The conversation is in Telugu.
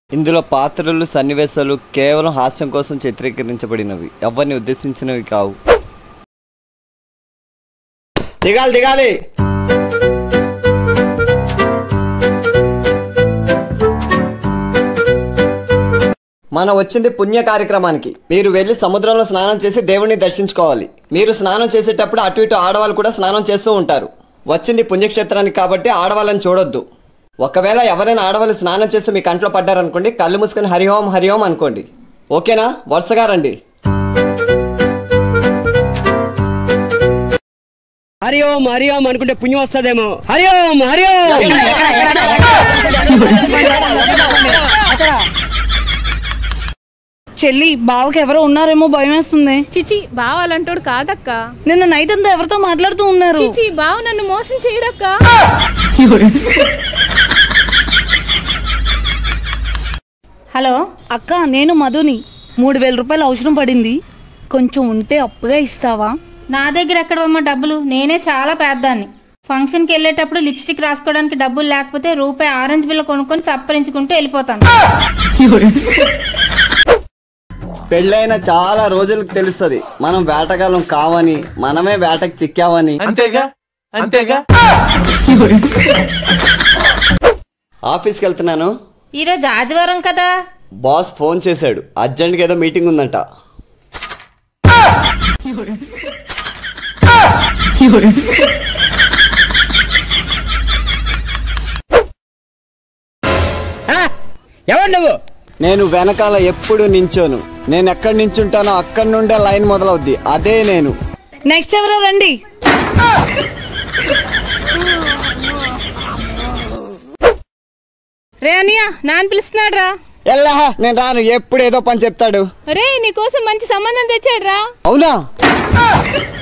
ఇందులో పాత్రలు సన్నివేశాలు కేవలం హాస్యం కోసం చిత్రీకరించబడినవి ఎవరిని ఉద్దేశించినవి కావు దిగాలి దిగాలి మనం వచ్చింది పుణ్య కార్యక్రమానికి మీరు వెళ్ళి సముద్రంలో స్నానం చేసి దేవుణ్ణి దర్శించుకోవాలి మీరు స్నానం చేసేటప్పుడు అటు ఇటు ఆడవాళ్ళు కూడా స్నానం చేస్తూ ఉంటారు వచ్చింది పుణ్యక్షేత్రానికి కాబట్టి ఆడవాళ్ళని చూడొద్దు ఒకవేళ ఎవరైనా ఆడవాళ్ళు స్నానం చేస్తూ మీ కంట్లో పడ్డారనుకోండి కళ్ళు మూసుకొని హరిఓం హరిఓం అనుకోండి ఓకేనా వరుసగా రండి హరి ఓం హరి ఓం అనుకుంటే పుణ్యం వస్తుందేమో హరి ఓం హరి ఓం చెల్లి బావకి ఎవరో ఉన్నారేమో భయం వేస్తుంది చిచి బావ అలాంటోడు కాదక్క నిన్న నైట్ అంతా ఎవరితో మాట్లాడుతూ ఉన్నారు చిచి బావ నన్ను మోసం చేయడక్క హలో అక్క నేను మధుని మూడు వేల రూపాయలు అవసరం పడింది కొంచెం ఉంటే అప్పుగా ఇస్తావా నా దగ్గర ఎక్కడమ్మా డబ్బులు నేనే చాలా పెద్దాన్ని ఫంక్షన్కి వెళ్ళేటప్పుడు లిప్స్టిక్ రాసుకోవడానికి డబ్బులు లేకపోతే రూపాయి ఆరెంజ్ బిల్ల కొనుక్కొని చప్పరించుకుంటూ వెళ్ళిపోతాను పెళ్ళైన చాలా రోజులకు తెలుస్తుంది మనం వేటగాళ్ళం కావని మనమే వేటకు చిక్కామని అంతేగా అంతేగా ఆఫీస్కి వెళ్తున్నాను ఈరోజు ఆదివారం కదా బాస్ ఫోన్ చేశాడు అర్జెంట్గా ఏదో మీటింగ్ ఉందంట ఆ? ఎవరు నువ్వు నేను వెనకాల ఎప్పుడు నించోను నేను ఎక్కడి నించుంటానో అక్కడి నుండే లైన్ మొదలవుద్ది అదే నేను నెక్స్ట్ ఎవరో రండి రే అనియా నాన్న పిలుస్తున్నాడు రా ఎల్లా నేను రాను ఎప్పుడు ఏదో పని చెప్తాడు రే నీకోసం మంచి సంబంధం తెచ్చాడు రా అవునా